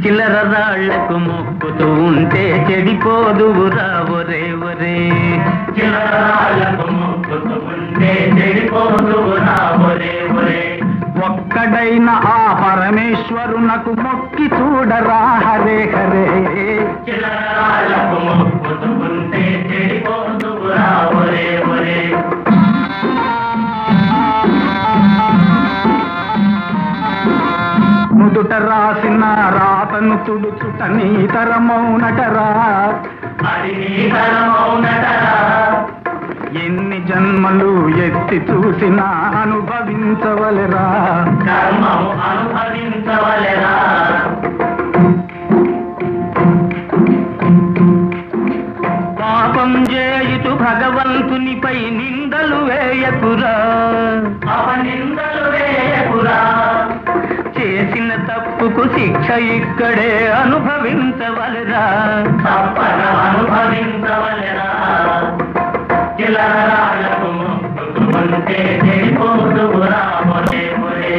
చిల్లర రాళ్లకు మొక్కుతూ ఉంటే చెడిపోదువురా ఒరే ఒరే చిలరాలకు మొక్కుతూ ఉంటే చెడిపోదువురా ఒరే ఒరే ఒక్కడైన ఆ పరమేశ్వరునకు మొక్కి చూడరా హరే హరే చిలరాలకు మొక్కుతూ ఉంటే చెడిపోదువురా ఒరే ఒరే నుదుట రాసిన రాతను తుడుచుట నీ తరమౌనటరా అది నీ తరమౌనటరా ఎన్ని జన్మలు ఎత్తి చూసినా అనుభవించవలెరా కర్మము అనుభవించవలెరా పాపం చేయుతు భగవంతునిపై నిందలు వేయకురా అవనిందలు వేయకురా చేసిన తప్పుకు శిక్ష ఇక్కడే అనుభవించవలరా తప్పన అనుభవించవలెరా చిలరాలకు మొక్కుతూ ఉంటే చెడిపోదువురా ఒరే ఒరే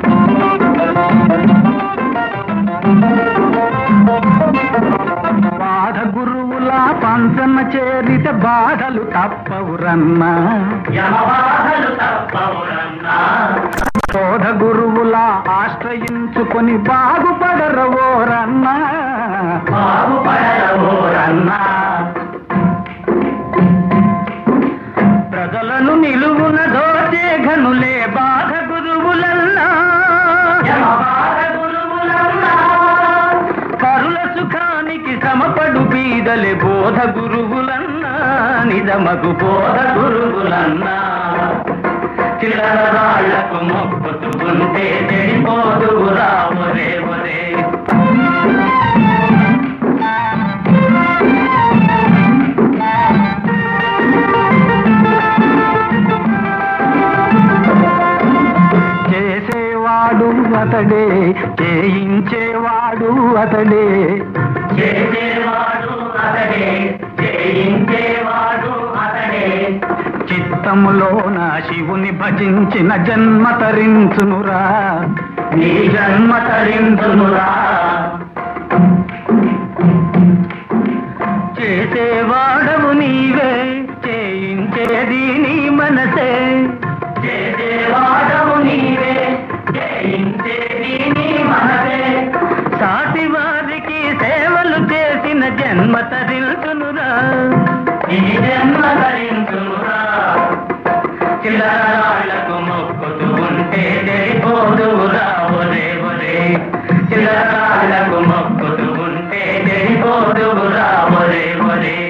బాధ గురువుల పంచన చేరిత బాధలు తప్పవురన్నా యమబాధలు తప్పవురన్నా బోధ గురువుల ఆశ్రయించుకొని బాగుపడరవోరన్నా బాగుపడవోరన్నా ప్రజలను నిలువున దోచే ఘనులే బాధ గురువులన్నా యమబాధ గురువులన్నా పరుల సుఖానికి సమపడు బీదలే బోధ గురువులన్నా నిజమగు బోధ గురువులన్నా చిల్లర రాళ్లకు మొక్కుతూ ఉంటే చెడిపోదువురా ఒరే ఒరే చేసేవాడు అతడే చేయించేవాడు అతడే చేసేవాడు అతడే చేయించేవాడు అతడే చిత్తములోన శివుని భజించిన జన్మ తరించునురా నీ జన్మ తరించునురా చేసేవాడవు నీవే చేయించేది నీ మనసే చేసేవాడవు నీవే చేయించేది నీ మనసే సాటి వారికి సేవలు చేసిన జన్మ తరిల్చునురా నీ జన్మ తరించునురా చిల్లరాళ్లకు మొక్కుతూ ఉంటే చెడిపోదువురా ఒరే ఒరే చిల్లరాళ్లకు మొక్కుతూ ఉంటే చెడిపోదువురా ఒరే ఒరే